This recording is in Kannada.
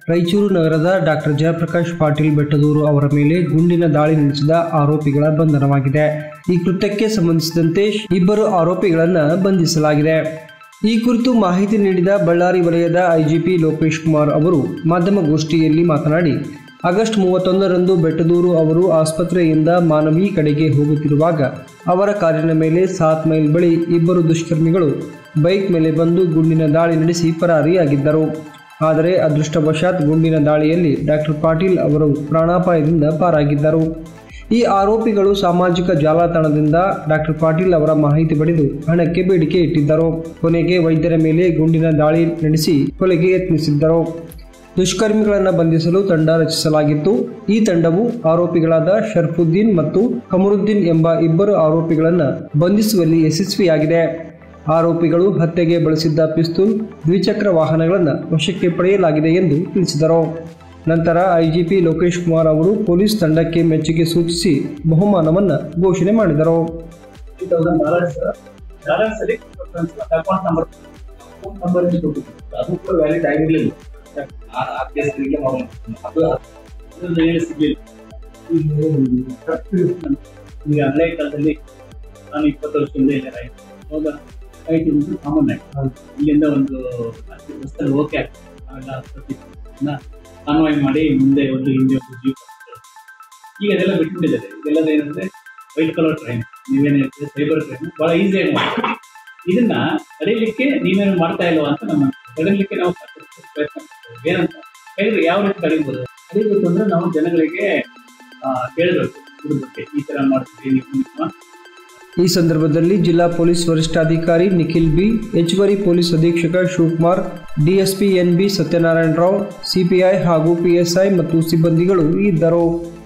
ರಾಯಚೂರು ನಗರದ ಡಾಕ್ಟರ್ ಜಯಪ್ರಕಾಶ್ ಪಾಟೀಲ್ ಬೆಟ್ಟದೂರು ಅವರ ಮೇಲೆ ಗುಂಡಿನ ದಾಳಿ ನಡೆಸಿದ ಆರೋಪಿಗಳ ಬಂಧನವಾಗಿದೆ ಈ ಕೃತ್ಯಕ್ಕೆ ಸಂಬಂಧಿಸಿದಂತೆ ಇಬ್ಬರು ಆರೋಪಿಗಳನ್ನು ಬಂಧಿಸಲಾಗಿದೆ ಈ ಕುರಿತು ಮಾಹಿತಿ ನೀಡಿದ ಬಳ್ಳಾರಿ ವಲಯದ ಐಜಿಪಿ ಲೋಕೇಶ್ ಕುಮಾರ್ ಅವರು ಮಾಧ್ಯಮಗೋಷ್ಠಿಯಲ್ಲಿ ಮಾತನಾಡಿ ಆಗಸ್ಟ್ ಮೂವತ್ತೊಂದರಂದು ಬೆಟ್ಟದೂರು ಅವರು ಆಸ್ಪತ್ರೆಯಿಂದ ಮಾನವಿ ಕಡೆಗೆ ಹೋಗುತ್ತಿರುವಾಗ ಅವರ ಕಾರಿನ ಮೇಲೆ ಸಾತ್ ಮೈಲ್ ಬಳಿ ಇಬ್ಬರು ದುಷ್ಕರ್ಮಿಗಳು ಬೈಕ್ ಮೇಲೆ ಬಂದು ಗುಂಡಿನ ದಾಳಿ ನಡೆಸಿ ಪರಾರಿಯಾಗಿದ್ದರು ಆದರೆ ಅದೃಷ್ಟವಶಾತ್ ಗುಂಡಿನ ದಾಳಿಯಲ್ಲಿ ಡಾಕ್ಟರ್ ಪಾಟೀಲ್ ಅವರು ಪ್ರಾಣಾಪಾಯದಿಂದ ಪಾರಾಗಿದ್ದರು ಈ ಆರೋಪಿಗಳು ಸಾಮಾಜಿಕ ಜಾಲತಾಣದಿಂದ ಡಾಕ್ಟರ್ ಪಾಟೀಲ್ ಅವರ ಮಾಹಿತಿ ಪಡೆದು ಹಣಕ್ಕೆ ಬೇಡಿಕೆ ಇಟ್ಟಿದ್ದರು ಕೊನೆಗೆ ವೈದ್ಯರ ಮೇಲೆ ಗುಂಡಿನ ದಾಳಿ ನಡೆಸಿ ಕೊಲೆಗೆ ಯತ್ನಿಸಿದ್ದರು ದುಷ್ಕರ್ಮಿಗಳನ್ನು ಬಂಧಿಸಲು ತಂಡ ರಚಿಸಲಾಗಿತ್ತು ಈ ತಂಡವು ಆರೋಪಿಗಳಾದ ಶರ್ಫುದ್ದೀನ್ ಮತ್ತು ಕಮರುದ್ದೀನ್ ಎಂಬ ಇಬ್ಬರು ಐರೋಪಿಗಳನ್ನು ಬಂಧಿಸುವಲ್ಲಿ ಯಶಸ್ವಿಯಾಗಿದೆ ಆರೋಪಿಗಳು ಹತ್ಯೆಗೆ ಬಳಸಿದ್ದ ಪಿಸ್ತೂಲ್ ದ್ವಿಚಕ್ರ ವಾಹನಗಳನ್ನು ವಶಕ್ಕೆ ಪಡೆಯಲಾಗಿದೆ ಎಂದು ತಿಳಿಸಿದರು ನಂತರ ಐಜಿಪಿ ಲೋಕೇಶ್ ಕುಮಾರ್ ಅವರು ಪೊಲೀಸ್ ತಂಡಕ್ಕೆ ಮೆಚ್ಚುಗೆ ಸೂಚಿಸಿ ಬಹುಮಾನವನ್ನು ಘೋಷಣೆ ಮಾಡಿದರು ಟೂ ತೌಸಂಡ್ ಡಾಲರ್ಸ್ ಡಾಲರ್ಸ್ ಅಲ್ಲಿ ಅಕೌಂಟ್ ನಂಬರ್ ಅಕೌಂಟ್ ನಂಬರ್ ಕೊಟ್ಟಿದ್ರು ಅದು ಕೂಡ ವ್ಯಾಲಿಡ್ ಆಗಿರ್ಲಿಲ್ಲ ಆ ಆ ಕೇಸ್ಗಳಿಗೆ ನಾವು ಅದು ಅದನ್ನು ಹೇಳಿ ಸಿಗ್ಲಿಲ್ಲ ಈಗ ಹಳೆ ಕಾಲದಲ್ಲಿ ನಾನು ಇಪ್ಪತ್ತು ವರ್ಷದಿಂದ ಇದ್ದಾರೆ ಅವಾಗ ಐಟಿ ಒಂದು ಕಾಮನ್ ಆಯ್ತು ಇಲ್ಲಿಂದ ಒಂದು ಬಸ್ಸಲ್ಲಿ ಓಕೆ ಆಗ್ತದೆ ಆಗ ಆಸ್ಪತ್ರೆನ ಕಾನ್ವಾಯ್ ಮಾಡಿ ಮುಂದೆ ಒಂದು ಹಿಂದೆ ಒಂದು ಜೀಪ್ ಈಗ ಅದೆಲ್ಲ ಬಿಟ್ಬಿಟ್ಟಿದ್ದಾರೆ ಇದೆಲ್ಲ ಏನಂದ್ರೆ ವೈಟ್ ಕಲರ್ ಟ್ರೈನ್ ನೀವೇನು ಹೇಳ್ತೀರಿ ಸೈಬರ್ ಟ್ರೈನ್ ಬಹಳ ಈಸಿಯಾಗಿ ಮಾಡ್ತೀವಿ ಇದನ್ನ ತಡೆಯಲಿಕ್ಕೆ ನೀವೇನು ಮಾಡ್ತಾ ಇಲ್ವಾ ಅಂತ ನಮ್ಮ ತಡೆಯಲಿಕ್ಕೆ ನಾವು ಸಾಕಷ್ಟು ಪ್ರಯತ್ನ ಮಾಡ್ತೀವಿ ಏನಂತ ಹೇಳಿದ್ರೆ ಯಾವ ರೀತಿ ತಡೆಯಬಹುದು ತಡೆಯಬೇಕು ಅಂದ್ರೆ ನಾವು ಜನಗಳಿಗೆ ಆ, ಹೇಳ್ಬೇಕು ಇದ್ರ ಬಗ್ಗೆ ಈ ತರ ಮಾಡ್ತೀವಿ ನೀವು ನಿಮ್ಮ ಈ ಸಂದರ್ಭದಲ್ಲಿ ಜಿಲ್ಲಾ ಪೊಲೀಸ್ ವರಿಷ್ಠಾಧಿಕಾರಿ ನಿಖಿಲ್ ಬಿ ಹೆಚ್ಚುವರಿ ಪೊಲೀಸ್ ಅಧೀಕ್ಷಕ Shivakumar DSP N B Satyanarayana Rao CPI ಹಾಗೂ ಪಿಎಸ್ಐ ಮತ್ತು ಸಿಬ್ಬಂದಿಗಳು ಇದ್ದರು